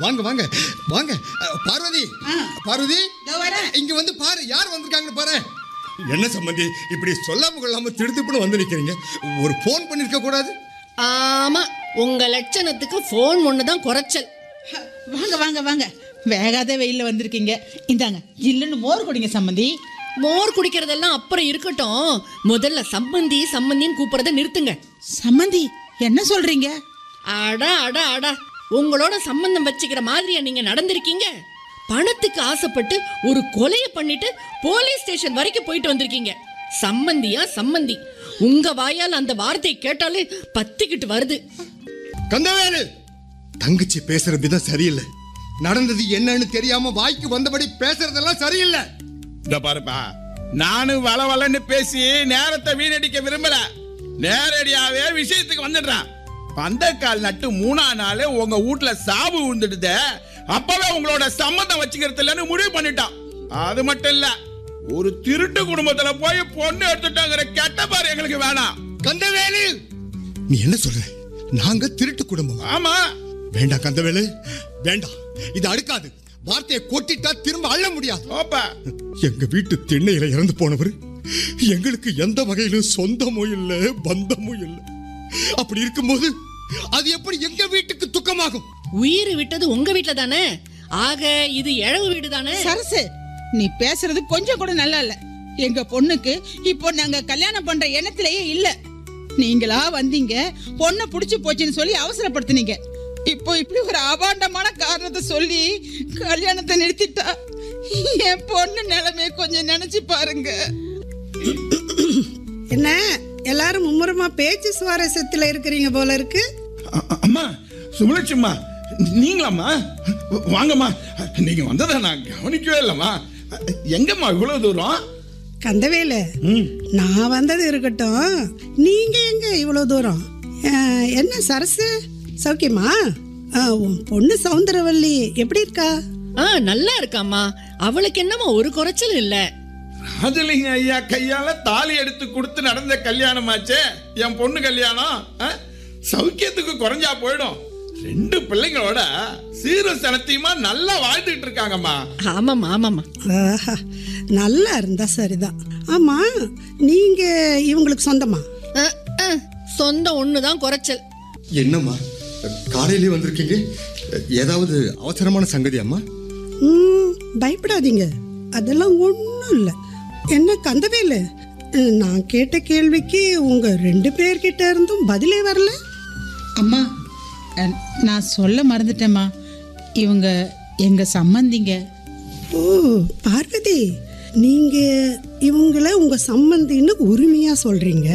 வாங்க வாங்க வாங்க அஹ், பார்வதி ஆ. பார்வதி இதோ வரேன். இங்க வந்து பாரு யார் வந்திருக்காங்கன்னு பாரு என்ன சம்பந்தி இப்படி சொல்லாம கொள்ளாம திடுத்துப்புன்னு வந்து நிக்கிறீங்க ஒரு ஃபோன் பண்ணிருக்க கூடாது ஆமா உங்க லட்சணத்துக்கு போன் ஒண்ணுதான் குறைச்சல் ஹ, வாங்க வாங்க வாங்க வேகாத வெயில்ல வந்திருக்கீங்க இந்தாங்க ஜில்லுன்னு மோர் குடிங்க சம்மந்தி மோர் குடிக்கிறதெல்லாம் அப்புறம் இருக்கட்டும் முதல்ல சம்மந்தி சம்மந்தின்னு கூப்பிடுறத நிறுத்துங்க சம்மந்தி என்ன சொல்றீங்க அடா அடா அடா உங்களோட சம்பந்தம் வச்சுக்கிற மாதிரியா நீங்க நடந்திருக்கீங்க பணத்துக்கு ஆசைப்பட்டு ஒரு கொலைய பண்ணிட்டு போலீஸ் ஸ்டேஷன் வரைக்கும் போயிட்டு வந்திருக்கீங்க சம்மந்தியா சம்மந்தி உங்க வாயால் அந்த வார்த்தை கேட்டாலே பத்திக்கிட்டு வருது கந்தவேலு தங்கச்சி பேசுற விதம் சரியில்லை நடந்தது என்னன்னு தெரியாம வாய்க்கு வந்தபடி பேசுறதெல்லாம் சரியில்லை இந்த பாருப்பா நானும் வள வளன்னு பேசி நேரத்தை வீணடிக்க விரும்பல நேரடியாவே விஷயத்துக்கு வந்துடுறேன் பந்தக்கால் நட்டு மூணா நாள் உங்க வீட்ல சாவு விழுந்துடுதே அப்பவே உங்களோட சம்மந்தம் வச்சுக்கிறது இல்லைன்னு முடிவு பண்ணிட்டான் அது மட்டும் இல்ல ஒரு திருட்டு குடும்பத்துல போய் பொண்ணு எடுத்துட்டாங்கிற கெட்ட பாரு எங்களுக்கு வேணாம் கந்தவேலு நீ என்ன சொல்ற நாங்க திருட்டு குடும்பம் ஆமா வேண்டாம் கந்தவேலு வேண்டாம் இது அடுக்காது வார்த்தையை கொட்டிட்டா திரும்ப அள்ள முடியாது ஓப்பா எங்க வீட்டு திண்ணையில இறந்து போனவர் எங்களுக்கு எந்த வகையிலும் சொந்தமும் இல்ல பந்தமும் இல்ல அப்படி இருக்கும்போது அது எப்படி எங்க வீட்டுக்கு துக்கமாகும் உயிர் விட்டது உங்க வீட்ல தானே ஆக இது இழவு வீடு தானே சரசு நீ பேசுறது கொஞ்சம் கூட நல்லா இல்ல எங்க பொண்ணுக்கு இப்போ நாங்க கல்யாணம் பண்ற எண்ணத்திலேயே இல்ல நீங்களா வந்தீங்க பொண்ணை புடிச்சு போச்சுன்னு சொல்லி அவசரப்படுத்துனீங்க இப்போ இப்படி ஒரு அபாண்டமான காரணத்தை சொல்லி கல்யாணத்தை நிறுத்திட்டா என் பொண்ணு நிலைமைய கொஞ்சம் நினைச்சு பாருங்க என்ன எல்லாரும் மும்முரமா பேச்சு சுவாரஸ்யத்துல இருக்கிறீங்க போல இருக்கு அ- அ- அம்மா சுமலட்சும்மா நீங்களாம்மா வாங்கம்மா நீங்க வந்ததை நான் கவனிக்கவே இல்லைம்மா எங்கம்மா இவ்வளவு தூரம் கந்தவேலு நான் வந்தது இருக்கட்டும் நீங்க எங்க இவ்வளவு தூரம் அஹ், என்ன சரசு சௌக்கியமா அஹ், உன் பொண்ணு சவுந்தரவல்லி எப்படி இருக்கா ஆ நல்லா இருக்காம்மா அவளுக்கு என்னமோ ஒரு குறைச்சல் இல்ல ராஜலிங்க ஐயா கையால தாலி எடுத்து கொடுத்து நடந்த கல்யாணமாச்சே என் பொண்ணு கல்யாணம் ஆ? சௌக்கியத்துக்கு குறைஞ்சா போயிடும் ரெண்டு பிள்ளைங்களோட சீரும் சனத்தையுமா நல்லா வாழ்ந்துட்டு இருக்காங்கம்மா ஆமாம்மா ஆமாம்மா ஆஹா, நல்லா இருந்தா சரிதான் ஆமா நீங்க இவங்களுக்கு சொந்தமா அ, அ, சொந்தம் ஒண்ணுதான் குறைச்சல் என்னம்மா காலையிலே வந்திருக்கீங்க ஏதாவது அவசரமான சங்கதி அம்மா ம், பயப்படாதீங்க அதெல்லாம் ஒன்றும் இல்லை என்ன கந்தவேலு அஹ், நான் கேட்ட கேள்விக்கு உங்க ரெண்டு பேர்கிட்ட இருந்தும் பதிலே வரல அம்மா அஹ், நான் சொல்ல மறந்துட்டேம்மா இவங்க எங்க சம்மந்திங்க ஓ பார்வதி நீங்க இவங்கள உங்க சம்மந்தின்னு உரிமையா சொல்றீங்க